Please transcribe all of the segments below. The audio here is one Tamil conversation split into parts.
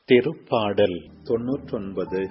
திருப்பாடல் தொன்னூற்றொன்பது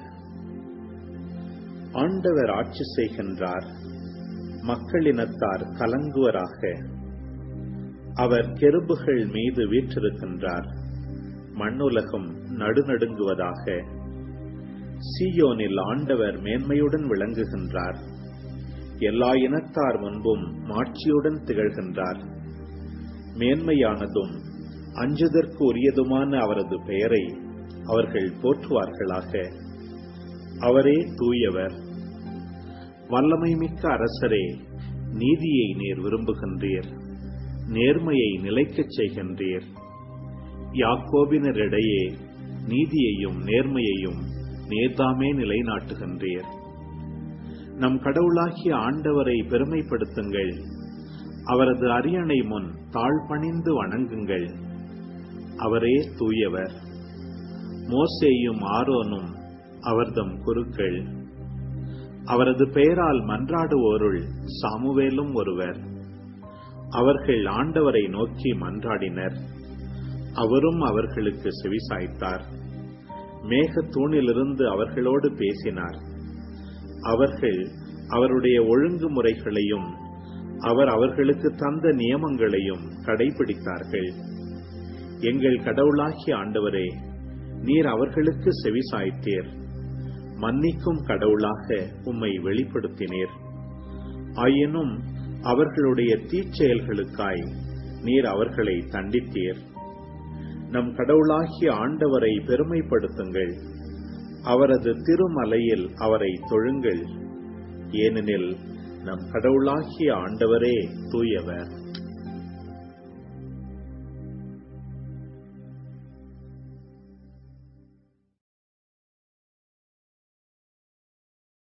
ஆண்டவர் ஆட்சி செய்கின்றார் மக்களினத்தார் கலங்குவராக அவர் கெருபுகள் மீது வீற்றிருக்கின்றார் மண்ணுலகம் நடுநடுங்குவதாக சீயோனில் ஆண்டவர் மேன்மையுடன் விளங்குகின்றார் எல்லா இனத்தார் முன்பும் மாட்சியுடன் திகழ்கின்றார் மேன்மையானதும் அஞ்சுதற்கு உரியதுமான அவரது பெயரை அவர்கள் போற்றுவார்களாக அவரே தூயவர் வல்லமை மிக்க அரசரே நீதியை நீர் விரும்புகின்றீர் நேர்மையை நிலைக்கச் செய்கின்றீர் யாக்கோபினரிடையே நீதியையும் நேர்மையையும் நேர்தாமே நிலைநாட்டுகின்றீர் நம் கடவுளாகிய ஆண்டவரை பெருமைப்படுத்துங்கள் அவரது அரியணை முன் தாழ்பணிந்து வணங்குங்கள் அவரே தூயவர் மோசேயும் ஆரோனும் அவர்தம் குருக்கள் அவரது பெயரால் மன்றாடுவோருள் சாமுவேலும் ஒருவர் அவர்கள் ஆண்டவரை நோக்கி மன்றாடினர் அவரும் அவர்களுக்கு செவிசாய்த்தார் மேக தூணிலிருந்து அவர்களோடு பேசினார் அவர்கள் அவருடைய ஒழுங்குமுறைகளையும் அவர் அவர்களுக்கு தந்த நியமங்களையும் கடைபிடித்தார்கள் எங்கள் கடவுளாகிய ஆண்டவரே நீர் அவர்களுக்கு செவிசாய்த்தீர் மன்னிக்கும் கடவுளாக உம்மை வெளிப்படுத்தினீர் ஆயினும் அவர்களுடைய தீச்செயல்களுக்காய் நீர் அவர்களை தண்டித்தீர் நம் கடவுளாகிய ஆண்டவரை பெருமைப்படுத்துங்கள் அவரது திருமலையில் அவரை தொழுங்கள் ஏனெனில் நம் கடவுளாகிய ஆண்டவரே தூயவர்